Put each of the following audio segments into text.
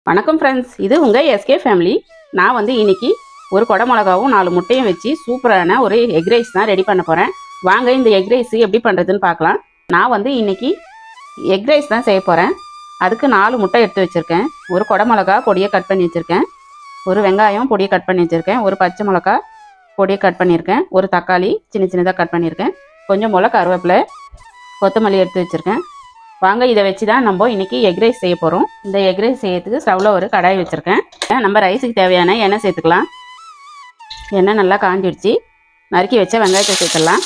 வணக்கம் ஃப்ரெண்ட்ஸ் இது உங்கள் எஸ்கே ஃபேமிலி நான் வந்து இன்னைக்கு ஒரு கொடை மிளகாவும் நாலு முட்டையும் வச்சு சூப்பரான ஒரு எக் ரைஸ் தான் ரெடி பண்ண போகிறேன் வாங்க இந்த எக் ரைஸ் எப்படி பண்ணுறதுன்னு பார்க்கலாம் நான் வந்து இன்னைக்கு எக் ரைஸ் தான் செய்ய போகிறேன் அதுக்கு நாலு முட்டை எடுத்து வச்சுருக்கேன் ஒரு கொடை மிளகா பொடியை கட் பண்ணி வச்சுருக்கேன் ஒரு வெங்காயம் பொடியை கட் பண்ணி வச்சுருக்கேன் ஒரு பச்சை மிளகா பொடியை கட் பண்ணியிருக்கேன் ஒரு தக்காளி சின்ன சின்னதாக கட் பண்ணியிருக்கேன் கொஞ்சம் மிளகா கருவேப்பிலை கொத்தமல்லி எடுத்து வச்சுருக்கேன் வாங்க இதை வச்சு தான் நம்ம இன்னைக்கு எக் ரைஸ் செய்ய போகிறோம் இந்த எக் ரைஸ் செய்யறதுக்கு ஸ்டவ்வில் ஒரு கடாய் வச்சுருக்கேன் நம்ம ரைஸுக்கு தேவையான எண்ணெய் சேர்த்துக்கலாம் எண்ணெய் நல்லா காஞ்சிடுச்சு நறுக்கி வச்ச வெங்காயத்தை சேர்த்துடலாம்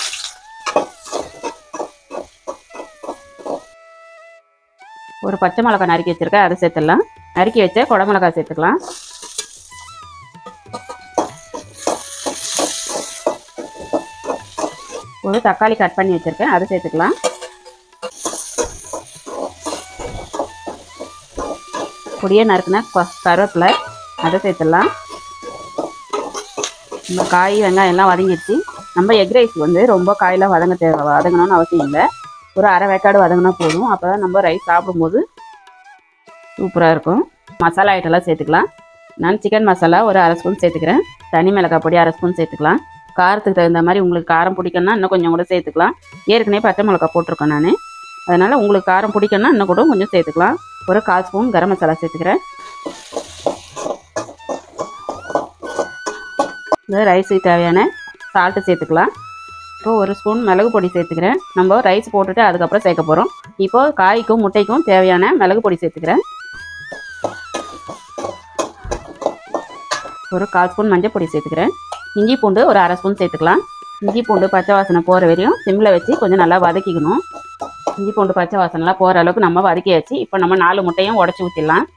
ஒரு பச்சை மிளகாய் நறுக்கி வச்சுருக்கேன் அதை சேர்த்துடலாம் நறுக்கி வச்ச குடை மிளகாய் சேர்த்துக்கலாம் ஒரு தக்காளி கட் பண்ணி வச்சுருக்கேன் அதை சேர்த்துக்கலாம் பொடியை நறுக்குனா கருவேப்பிலை அதை சேர்த்துடலாம் நம்ம காய் வெங்காயம் எல்லாம் வதங்கிடுச்சு நம்ம எக் ரைஸ் வந்து ரொம்ப காயெல்லாம் வதங்க தேவை வதங்கணும்னு அவசியம் இல்லை ஒரு அரை வேக்காடு வதங்கினா போதும் அப்போ தான் நம்ம ரைஸ் சாப்பிடும்போது சூப்பராக இருக்கும் மசாலா ஐட்டம்லாம் சேர்த்துக்கலாம் நான் சிக்கன் மசாலா ஒரு அரை ஸ்பூன் சேர்த்துக்கிறேன் தனி மிளகாய் பொடி அரை ஸ்பூன் சேர்த்துக்கலாம் காரத்துக்கு தகுந்த மாதிரி உங்களுக்கு காரம் பிடிக்கும்னா இன்னும் கொஞ்சம் கூட சேர்த்துக்கலாம் ஏற்கனவே பச்சை மிளகாய் போட்டிருக்கேன் நான் அதனால் உங்களுக்கு காரம் பிடிக்கும்னா இன்னும் கூட கொஞ்சம் சேர்த்துக்கலாம் ஒரு கால் ஸ்பூன் கரம் மசாலா சேர்த்துக்கிறேன் இந்த ரைஸுக்கு தேவையான சால்ட்டு சேர்த்துக்கலாம் இப்போ ஒரு ஸ்பூன் மிளகு பொடி சேர்த்துக்கிறேன் நம்ம ரைஸ் போட்டுட்டு அதுக்கப்புறம் சேர்க்க போகிறோம் இப்போ காய்க்கும் முட்டைக்கும் தேவையான மிளகு பொடி சேர்த்துக்கிறேன் ஒரு கால் ஸ்பூன் மஞ்சள் பொடி சேர்த்துக்கிறேன் இஞ்சி பூண்டு ஒரு அரை ஸ்பூன் சேர்த்துக்கலாம் இஞ்சி பூண்டு பச்சை வாசனை போகிற வரையும் சிம்மில் வச்சு கொஞ்சம் நல்லா வதக்கிக்கணும் இஞ்சி பூண்டு பச்சை வாசனைலாம் போகிற அளவுக்கு நம்ம வதக்கியாச்சு இப்போ நம்ம நாலு முட்டையும் உடச்சி ஊற்றிடலாம்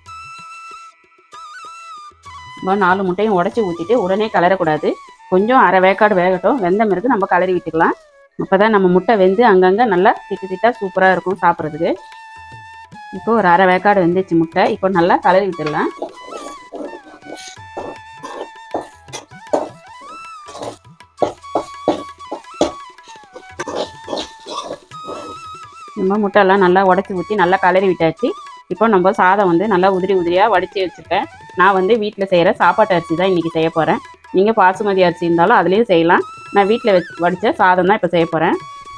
இப்போ நாலு முட்டையும் உடச்சி ஊற்றிட்டு உடனே கலரக்கூடாது கொஞ்சம் அரை வேக்காடு வேகட்டும் வெந்த பிறகு நம்ம கலரி விட்டுக்கலாம் அப்போ தான் நம்ம முட்டை வெந்து அங்கங்கே நல்லா திட்டு திட்டாக சூப்பராக இருக்கும் சாப்பிட்றதுக்கு இப்போ ஒரு அரை வேக்காடு வெந்துச்சு முட்டை இப்போ நல்லா கலரி விட்டுடலாம் நம்ம முட்டையெல்லாம் நல்லா உடச்சி ஊற்றி நல்லா கலரி விட்டாச்சு இப்போ நம்ம சாதம் வந்து நல்லா உதிரி உதிரியாக வடித்து வச்சுருக்கேன் நான் வந்து வீட்டில் செய்கிற சாப்பாட்டு அரிசி தான் இன்றைக்கி செய்ய போகிறேன் நீங்கள் பாசுமதி அரிசி இருந்தாலும் அதுலேயும் செய்யலாம் நான் வீட்டில் வச்சு வடித்த சாதம் தான் இப்போ செய்ய போகிறேன்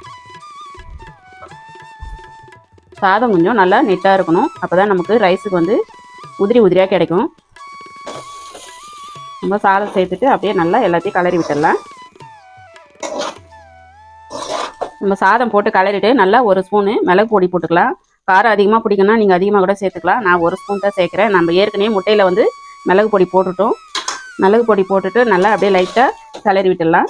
சாதம் கொஞ்சம் நல்லா நெட்டாக இருக்கணும் அப்போ தான் நமக்கு ரைஸுக்கு வந்து உதிரி உதிரியாக கிடைக்கும் நம்ம சாதம் சேர்த்துட்டு அப்படியே நல்லா எல்லாத்தையும் கலரி விட்டுடலாம் நம்ம சாதம் போட்டு கலரிட்டு நல்லா ஒரு ஸ்பூனு மிளகு பொடி போட்டுக்கலாம் காரம் அதிகமாக பிடிக்குன்னா நீங்கள் அதிகமாக கூட சேர்த்துக்கலாம் நான் ஒரு ஸ்பூன் தான் சேர்க்குறேன் நம்ம ஏற்கனவே முட்டையில் வந்து மிளகு பொடி போட்டுட்டோம் மிளகு பொடி போட்டுட்டு நல்லா அப்படியே லைட்டாக கிளறி விட்டுடலாம்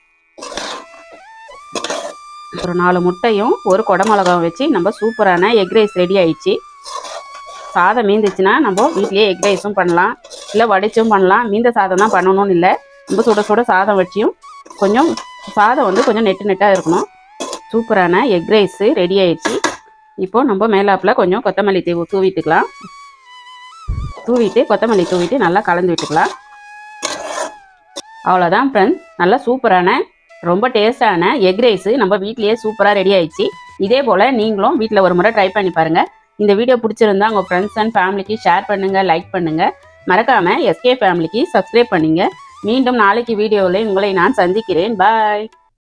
ஒரு நாலு முட்டையும் ஒரு கொடை மிளகாவும் வச்சு நம்ம சூப்பரான எக் ரைஸ் ரெடி ஆயிடுச்சு சாதம் மீந்துச்சுன்னா நம்ம வீட்லேயே எக் ரைஸும் பண்ணலாம் இல்லை வடிச்சும் பண்ணலாம் மீந்த சாதம் தான் பண்ணணும்னு இல்லை நம்ம சுட சுட சாதம் வச்சியும் கொஞ்சம் சாதம் வந்து கொஞ்சம் நெட்டு நெட்டாக இருக்கணும் சூப்பரான எக் ரைஸு ரெடி ஆயிடுச்சு இப்போ நம்ம மேலாப்பில் கொஞ்சம் கொத்தமல்லி தூ தூவிட்டுக்கலாம் தூவிட்டு கொத்தமல்லி தூவிட்டு நல்லா கலந்து விட்டுக்கலாம் அவ்வளோதான் ஃப்ரெண்ட்ஸ் நல்லா சூப்பரான ரொம்ப டேஸ்டான எக் ரைஸு நம்ம வீட்லேயே சூப்பராக ரெடி ஆயிடுச்சு இதே போல் நீங்களும் வீட்டில் ஒரு முறை ட்ரை பண்ணி பாருங்கள் இந்த வீடியோ பிடிச்சிருந்தா உங்கள் ஃப்ரெண்ட்ஸ் அண்ட் ஃபேமிலிக்கு ஷேர் பண்ணுங்கள் லைக் பண்ணுங்கள் மறக்காமல் எஸ்கே ஃபேமிலிக்கு சப்ஸ்கிரைப் பண்ணுங்க மீண்டும் நாளைக்கு வீடியோவில் உங்களை நான் சந்திக்கிறேன் பாய்